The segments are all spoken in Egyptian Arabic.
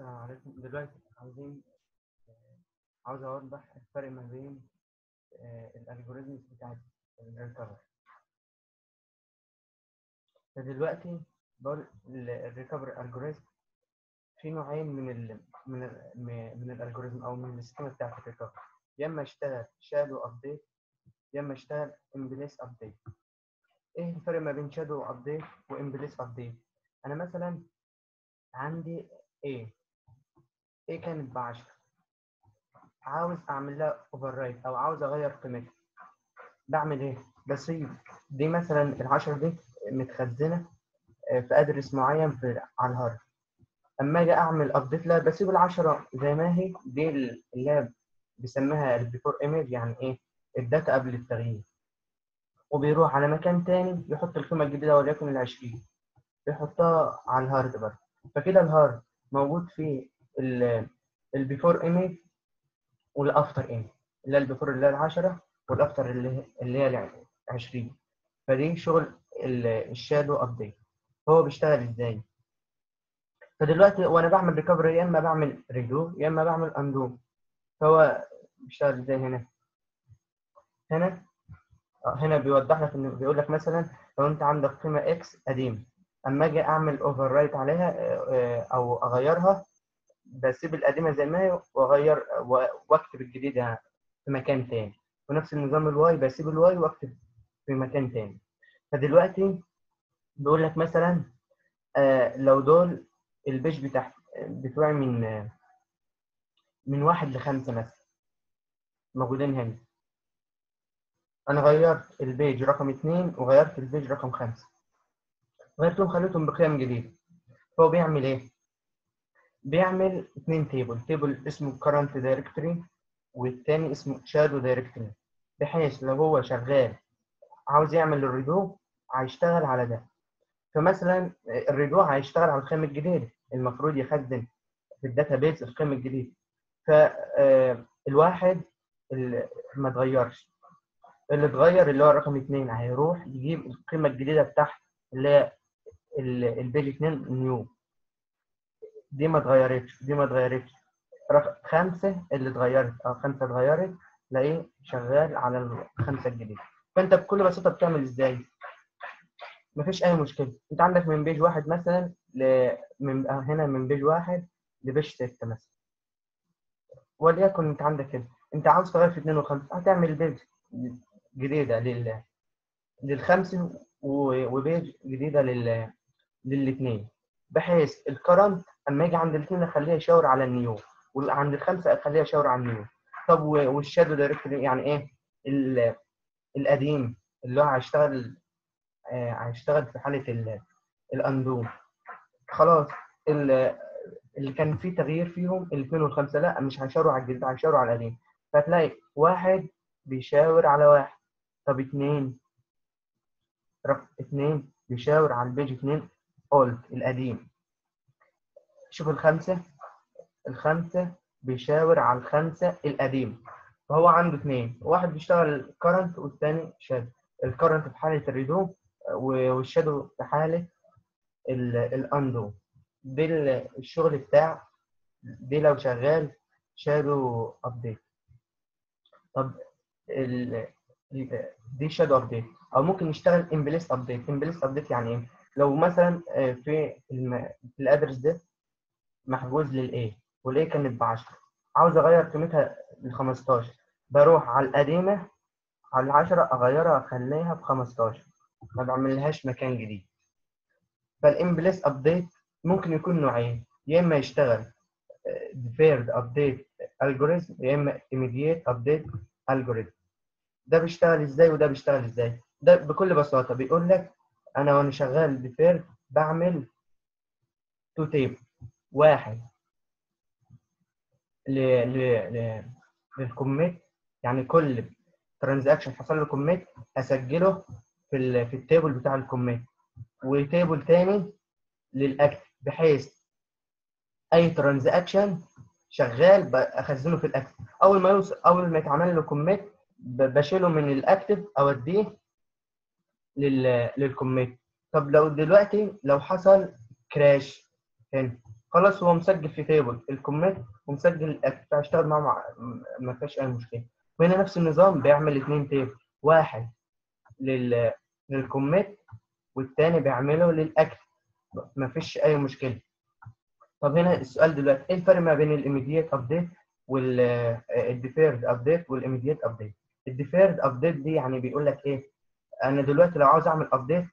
السلام عليكم دلوقتي عاوزين آه، عاوز أوضح الفرق ما بين الالجوريزمز بتاعت الريكفري فدلوقتي بقول الريكفري الجوريزم في نوعين من ال من ال من الالجوريزم او من السكيما بتاعت الريكفري يا اما اشتغل شادو ابديت يا اما اشتغل امبليس ابديت ايه الفرق ما بين شادو ابديت وامبليس ابديت انا مثلا عندي ايه ايه كانت ب 10 عاوز اعمل لها اوفر رايت او عاوز اغير قيمتها بعمل ايه بسيب دي مثلا ال 10 دي متخزنه في ادرس معين في على الهارد اما اجي اعمل ابديت لها بسيب ال 10 زي ما هي دي اللي هي بيسميها البيفور ايمج يعني ايه الداتا قبل التغيير وبيروح على مكان تاني يحط القيمه الجديده وليكن ال 20 يحطها على الهارد برضه فكده الهارد موجود فيه البيفور ايمج والافتر ايمج اللي هي البيفور اللي هي ال 10 والافتر اللي اللي هي ال 20 فدي شغل الشادو ابديت هو بيشتغل ازاي فدلوقتي وانا بعمل ريكفري يا اما بعمل ريدو يا اما بعمل اندو فهو بيشتغل ازاي هنا هنا هنا بيوضح لك انه بيقول لك مثلا لو انت عندك قيمه اكس قديمه اما اجي اعمل اوفر رايت عليها او اغيرها بسيب القديمه زي ما هي واغير واكتب الجديده في مكان تاني ونفس النظام الواي بسيب الواي واكتب في مكان تاني فدلوقتي بيقول لك مثلا لو دول البيج بتاعت بتوعي من من واحد لخمسة مثلا موجودين هنا انا غيرت البيج رقم اتنين وغيرت البيج رقم خمسة غيرتهم خليتهم بقيم جديدة فهو بيعمل ايه؟ بيعمل اتنين تيبل تيبل اسمه current directory والتاني اسمه shadow directory بحيث لو هو شغال عاوز يعمل الريدو هيشتغل على ده فمثلا الريدو هيشتغل على القيمة الجديدة المفروض يخزن في الداتابيز القيمة الجديدة فالواحد اللي ما اتغيرش اللي اتغير اللي هو رقم اتنين هيروح يجيب القيمة الجديدة بتاعته اللي هي البيج 2 نيو دي ما اتغيرتش دي ما اتغيرتش رقم خمسة اللي اتغيرت اه خمسة اتغيرت تلاقيه شغال على الخمسة الجديدة فانت بكل بساطة بتعمل ازاي؟ مفيش أي مشكلة انت عندك من بيج واحد مثلا ل... من هنا من بيج واحد لبيج ستة مثلا وليكن انت عندك كده انت عاوز تغير في اتنين وخمسة هتعمل بيج جديدة لل للخمسة وبيج جديده لل للاثنين بحيث الكرنت اما يجي عند الاثنين اخليها يشاور على النيو وعند الخمسه اخليها يشاور على النيو طب والشادو دايركتوري يعني ايه القديم اللي هو هيشتغل هيشتغل في حاله الاندو خلاص اللي كان فيه تغيير فيهم الاثنين والخمسه لا مش هيشاوروا على الجديد هيشاوروا على القديم فتلاقي واحد بيشاور على واحد طب اثنين رقم اثنين بيشاور على البيج اثنين اولد القديم شوف الخمسة الخمسة بيشاور على الخمسة القديم فهو عنده اثنين واحد بيشتغل كرنت والثاني شادو الكرنت في حالة الريدو والشادو في حالة الاندو دي الشغل بتاع دي لو شغال شادو ابديت طب دي شادو ابديت او ممكن نشتغل امبليس ابديت امبليس ابديت يعني ايه لو مثلا في الم... في الادرس ده محجوز للايه والايه كانت ب 10 عاوز اغير قيمتها ل 15 بروح على القديمه على ال 10 اغيرها اخليها ب 15 ما بعملهاش مكان جديد فالامبليس ابديت ممكن يكون نوعين يا اما يشتغل ديفيرد ابديت الجوريزم يا اما immediate ابديت الجوريزم ده بيشتغل ازاي وده بيشتغل ازاي ده بكل بساطه بيقول لك انا وانا شغال ديفيرد بعمل تو تيبل واحد ل ل ل للكوميت يعني كل ترانزاكشن حصل له كوميت اسجله في ال في التيبل بتاع الكوميت وتيبل تاني للاكتف بحيث اي ترانزاكشن شغال اخزنه في الاكتف اول ما يوصل اول ما يتعمل له كوميت بشيله من الاكتف اوديه لل للكوميت طب لو دلوقتي لو حصل كراش هنا خلاص هو مسجل في تيبل الكوميت ومسجل الاكتف فهشتغل معاه مع... ما فيهاش اي مشكله وهنا نفس النظام بيعمل اثنين تيبل واحد لل للكوميت والتاني بيعمله للاكتف ما فيش اي مشكله طب هنا السؤال دلوقتي ايه الفرق ما بين الاميديت ابديت والديفيرد ابديت والاميديت ابديت الديفيرد ابديت دي يعني بيقول لك ايه انا دلوقتي لو عاوز اعمل ابديت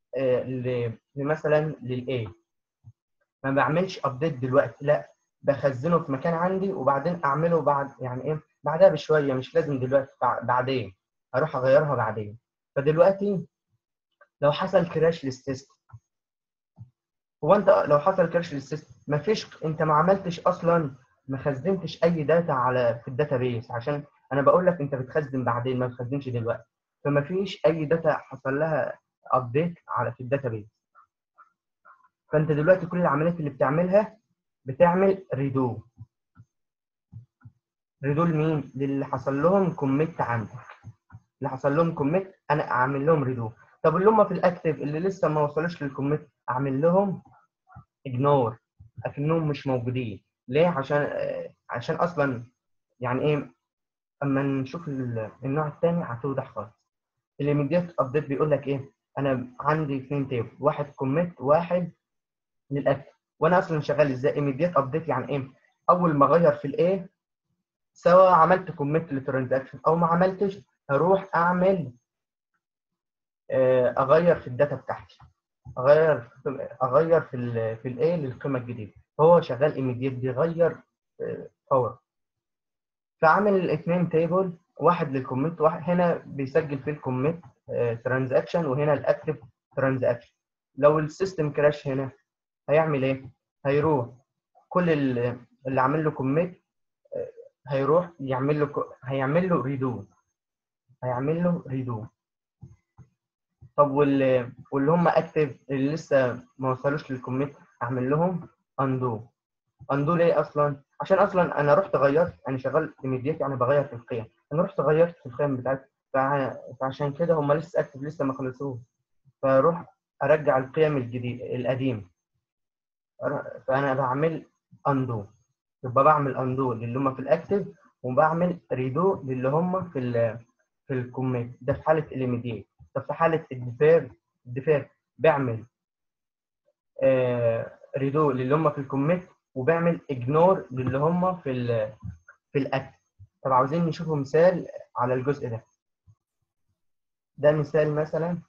مثلا للاي ما بعملش ابديت دلوقتي لا بخزنه في مكان عندي وبعدين اعمله بعد يعني ايه بعدها بشويه مش لازم دلوقتي بعدين اروح اغيرها بعدين فدلوقتي لو حصل كراش للسيستم هو انت لو حصل كراش للسيستم مفيش انت ما عملتش اصلا ما خزنتش اي داتا على في الداتابيس عشان انا بقول لك انت بتخزن بعدين ما بتخزنش دلوقتي فما فيش اي داتا حصل لها ابديت على في الداتابيس فانت دلوقتي كل العمليات اللي بتعملها بتعمل ريدو ريدو لمين للي حصل لهم كوميت عندك اللي حصل لهم كوميت انا اعمل لهم ريدو طب اللي هم في الاكتف اللي لسه ما وصلوش للكوميت اعمل لهم اجنور اكنهم مش موجودين ليه عشان عشان اصلا يعني ايه اما نشوف النوع الثاني هتوضح خالص الايميديت ابديت بيقول لك ايه انا عندي اثنين تيبل واحد كوميت واحد للاكتف وانا اصلا شغال ازاي ايميديت ابديت يعني ايه اول ما اغير في الايه سواء عملت كوميت للترانزاكشن او ما عملتش هروح اعمل اغير في الداتا بتاعتي اغير اغير في ال في الايه للقيمه الجديده هو شغال ايميديت بيغير فورا فعامل الاثنين تيبل واحد للكوميت واحد هنا بيسجل في الكوميت ترانزاكشن وهنا الاكتف ترانزاكشن لو السيستم كراش هنا هيعمل ايه هيروح كل اللي عامل له كوميت هيروح يعمل له هيعمل له ريدو هيعمل له ريدو طب واللي واللي هم اكتف اللي لسه ما وصلوش للكوميت اعمل لهم اندو اندو ليه اصلا عشان اصلا انا رحت غيرت انا شغال ايميديت يعني بغير في القيم انا رحت غيرت في القيم بتاعتي فعشان كده هم لسه اكتف لسه ما خلصوش فاروح ارجع القيم الجديد القديم فانا بعمل اندو يبقى بعمل اندو للي هم في الاكتف وبعمل ريدو للي هم في ال في الكوميت ده في حاله الايميديت طب في حاله الديفير الديفير بعمل آه ريدو للي هم في الكوميت وبعمل اجنور للي هم في ال في الاكتف طب عاوزين نشوفوا مثال على الجزء ده ده مثال مثلا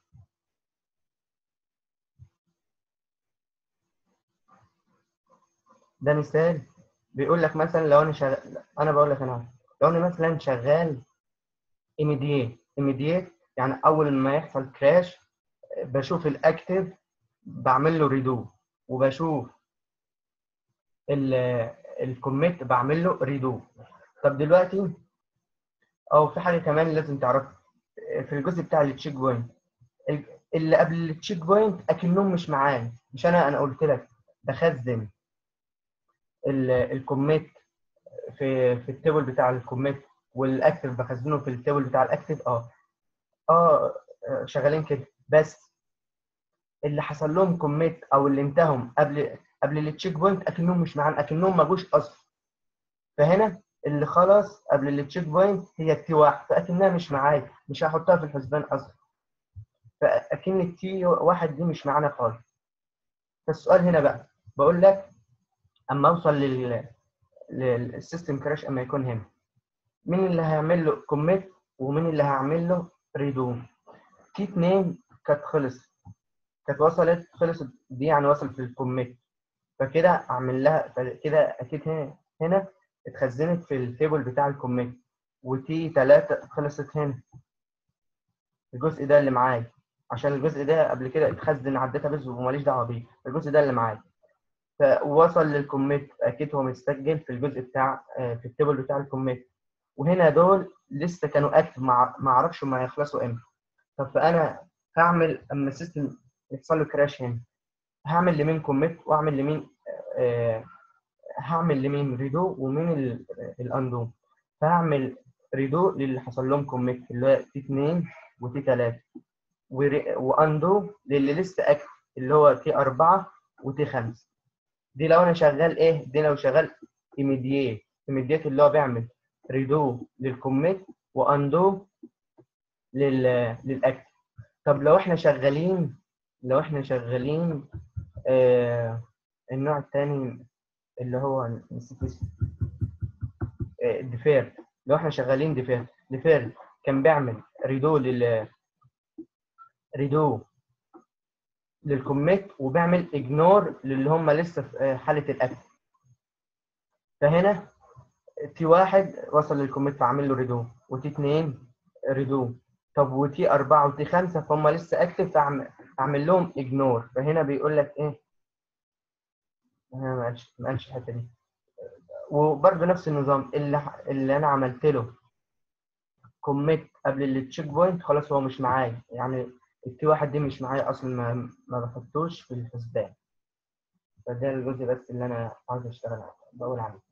ده مثال بيقول لك مثلا لو انا شغال انا بقول لك انا لو انا مثلا شغال ايميديت ايميديت يعني اول ما يحصل كراش بشوف الاكتف بعمل له ريدو وبشوف الكوميت بعمل له ريدو طب دلوقتي او في حاجه كمان لازم تعرفها في الجزء بتاع التشيك بوينت اللي قبل التشيك بوينت اكنهم مش معايا مش انا انا قلت لك بخزن الكوميت في في التيبل بتاع الكوميت والاكتف بخزنه في التيبل بتاع الاكتف اه اه شغالين كده بس اللي حصل لهم كوميت او اللي انتهوا قبل قبل التشيك بوينت اكنهم مش معانا اكنهم ما جوش اصلا فهنا اللي خلاص قبل التشيك بوينت هي التي واحد فاكنها مش معايا مش هحطها في الحسبان اصلا فاكن التي واحد دي مش معانا خالص فالسؤال هنا بقى بقول لك اما اوصل لل للسيستم كراش اما يكون هنا مين اللي هيعمل له كوميت ومين اللي هيعمل له ريدو في اتنين كانت خلص كانت وصلت خلصت دي يعني وصلت في الكوميت فكده اعمل لها كده اكيد هنا هنا اتخزنت في التيبل بتاع الكوميت وتي 3 خلصت هنا الجزء ده اللي معايا عشان الجزء ده قبل كده اتخزن على الداتابيز وماليش دعوه بيه الجزء ده اللي معايا فوصل للكوميت اكيد هو متسجل في الجزء بتاع في التيبل بتاع الكوميت وهنا دول لسه كانوا اكتف ما اعرفش ما يخلصوا امتى طب فانا هعمل اما السيستم يحصل له كراش هنا هعمل لمين كوميت واعمل لمين آه هعمل لمين ريدو ومين الاندو فهعمل ريدو للي حصل لهم كوميت اللي هو تي 2 وتي 3 واندو للي لسه اكتف اللي هو تي 4 وتي 5 دي لو انا شغال ايه دي لو شغال ايميديت ايميديت اللي هو بيعمل ريدو للكوميت واندو لل للاكتف طب لو احنا شغالين لو احنا شغالين آه النوع الثاني اللي هو نسيت اسمه آه ديفير لو احنا شغالين ديفير ديفير كان بيعمل ريدو لل ريدو للكوميت وبيعمل اجنور للي هم لسه في آه، حاله الاكتف فهنا تي واحد وصل للكوميت فعمل له ريدو وتي اتنين ريدو طب وتي أربعة وتي خمسة فهم لسه اكتف فاعمل لهم اجنور فهنا بيقول لك ايه هنا ما قالش ما قالش الحته دي وبرده نفس النظام اللي اللي انا عملت له كوميت قبل التشيك بوينت خلاص هو مش معايا يعني التي واحد دي مش معايا اصلا ما ما بحطوش في الحسبان فده الجزء بس اللي انا عاوز اشتغل عليه بقول عليه